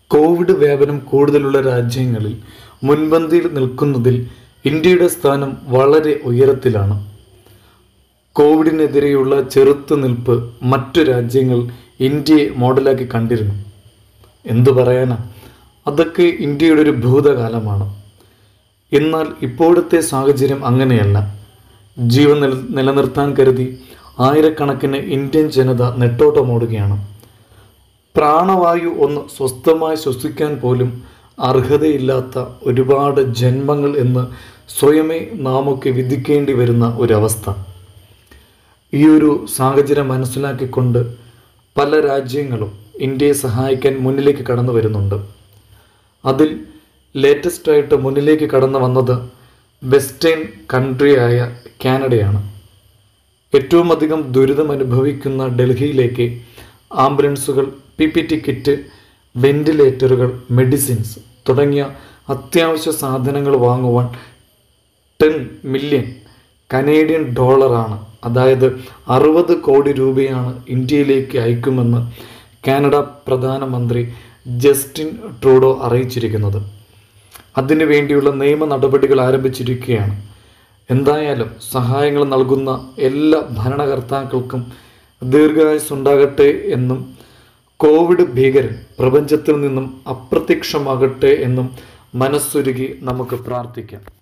Covid വ്യാപനം കൂടുതലുള്ള രാജ്യങ്ങളിൽ മുൻപന്തിയിൽ നിൽക്കുന്നതിൽ ഇന്ത്യയുടെ സ്ഥാനം വളരെ ഉയരത്തിലാണ് കോവിഡിനെതിരെയുള്ള ചെറുത്തുനിൽപ്പ് മറ്റു രാജ്യങ്ങൾ ഇന്ത്യയെ മോഡലാക്കി കണ്ടിരുന്നു എന്തു പറയാനാ അതൊക്കെ ഇന്ത്യയുടെ ഒരു ഭൂതകാലമാണ് എന്നാൽ ഇപ്പോഴത്തെ സാഹചര്യം അങ്ങനെയല്ല ജീവൻ നില നിലനിർത്താൻ കരുതി ആയിരക്കണക്കിന് ഇന്ത്യൻ ജനത നെട്ടോട്ടമോടുകയാണ് പ്രാണവായു ഒന്ന് സ്വസ്ഥമായി ശ്വസിക്കാൻ പോലും അർഹതയില്ലാത്ത ഒരുപാട് ജന്മങ്ങൾ എന്ന് സ്വയമേ നാമൊക്കെ വിധിക്കേണ്ടി വരുന്ന ഒരവസ്ഥ ഈ ഒരു സാഹചര്യം മനസ്സിലാക്കിക്കൊണ്ട് പല രാജ്യങ്ങളും ഇന്ത്യയെ സഹായിക്കാൻ മുന്നിലേക്ക് കടന്നു വരുന്നുണ്ട് അതിൽ ലേറ്റസ്റ്റ് ആയിട്ട് മുന്നിലേക്ക് കടന്നു വന്നത് വെസ്റ്റേൺ കൺട്രിയായ കാനഡയാണ് ഏറ്റവും അധികം ദുരിതം അനുഭവിക്കുന്ന ഡൽഹിയിലേക്ക് ആംബുലൻസുകൾ പി പി ടി കിറ്റ് വെന്റിലേറ്ററുകൾ മെഡിസിൻസ് തുടങ്ങിയ അത്യാവശ്യ സാധനങ്ങൾ വാങ്ങുവാൻ ടെൻ മില്യൺ കനേഡിയൻ ഡോളറാണ് അതായത് അറുപത് കോടി രൂപയാണ് ഇന്ത്യയിലേക്ക് അയക്കുമെന്ന് കാനഡ പ്രധാനമന്ത്രി ജസ്റ്റിൻ ട്രൂഡോ അറിയിച്ചിരിക്കുന്നത് അതിനു വേണ്ടിയുള്ള നിയമ നടപടികൾ ആരംഭിച്ചിരിക്കുകയാണ് എന്തായാലും സഹായങ്ങൾ നൽകുന്ന എല്ലാ ഭരണകർത്താക്കൾക്കും ദീർഘായുസ്സുണ്ടാകട്ടെ എന്നും കോവിഡ് ഭീകരൻ പ്രപഞ്ചത്തിൽ നിന്നും അപ്രത്യക്ഷമാകട്ടെ എന്നും മനസ്സുരുകി നമുക്ക് പ്രാർത്ഥിക്കാം